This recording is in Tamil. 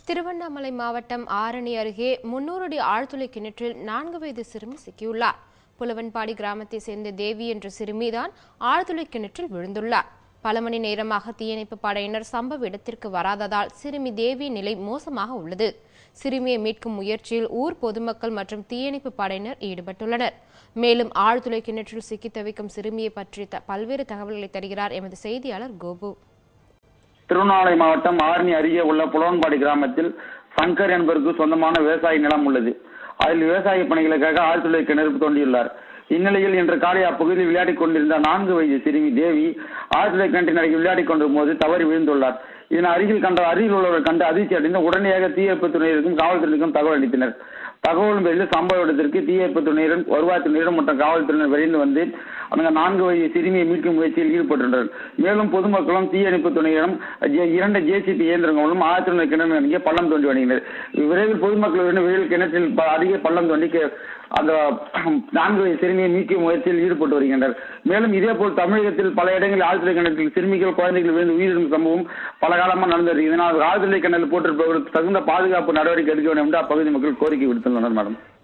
திருவண்ணாமலை மாவட்டம் ஆரணி அருகே முன்னூறு அடி ஆழ்துளை கிணற்றில் நான்கு வயது சிறுமி சிக்கியுள்ளார் புலவன்பாடி கிராமத்தை சேர்ந்த தேவி என்ற சிறுமிதான் ஆழ்துளை கிணற்றில் விழுந்துள்ளார் பல மணி நேரமாக தீயணைப்பு படையினர் சம்பவ இடத்திற்கு வராததால் சிறுமி தேவியின் நிலை மோசமாக உள்ளது சிறுமியை மீட்கும் முயற்சியில் ஊர் பொதுமக்கள் மற்றும் தீயணைப்பு படையினர் ஈடுபட்டுள்ளனர் மேலும் ஆழ்துளை கிணற்றில் சிக்கி தவிக்கும் சிறுமியை பற்றி த- பல்வேறு தகவல்களை தருகிறார் எமது செய்தியாளர் கோபு திருவண்ணாமலை மாவட்டம் ஆரணி அருகே உள்ள புலவன்பாடி கிராமத்தில் சங்கர் என்பவருக்கு சொந்தமான விவசாய நிலம் உள்ளது அதில் விவசாய பணிகளுக்காக ஆழ்துளை கிணறு தோண்டியுள்ளார் இந்நிலையில் இன்று காலை அப்பகுதியில் விளையாடிக் கொண்டிருந்த நான்கு வயது சிறுமி தேவி ஆழ்துளை கிணற்றின் அருகே விளையாடிக் கொண்டிருக்கும் போது தவறி விழுந்துள்ளார் இதன் அருகில் கண்ட அருகில் உள்ளவர் கண்டு அதிர்ச்சி அடைந்து உடனடியாக தீயணைப்பு துறையினருக்கும் காவல்துறையினருக்கும் தகவல் அளித்தனர் தகவல் பேரில் சம்பவ இடத்திற்கு தீயணைப்பு துறையினர் வருவாய்த்துறையினர் மற்றும் காவல்துறையினர் விரைந்து வந்து அந்த நான்கு வயது சிறுமியை மீட்கும் முயற்சியில் ஈடுபட்டுள்ளனர் மேலும் பொதுமக்களும் தீயணைப்பு துறையினரும் ஜே- இரண்டு ஜேசிபி இயந்திரங்களும் ஆயிரத்தி கிணறு அருகே பள்ளம் தோண்டி வருகின்றனர் விரைவில் பொதுமக்களுடன் விரைவில் கிணற்றில் ப- அருகே பள்ளம் தோண்டி கே- அந்த நான்கு வயது சிறுமியை மீட்கும் முயற்சியில் ஈடுபட்டு வருகின்றனர் மேலும் இதேபோல் தமிழகத்தில் பல இடங்களில் ஆழ்துளை கிணற்றில் சிறுமிகள் குழந்தைகள் விழுந்து உயிரிழந்த சம்பவம் பல காலமாக நடந்து வருகிறது இதனால் ஆழ்துளை கிணறு போட்டிருப்பவர்களுக்கு தகுந்த பாதுகாப்பு நடவடிக்கை எடுக்க வேண்டும் என்று அப்பகுதி மக்கள் கோரிக்கை விடுத்துள்ளனர் மேடம்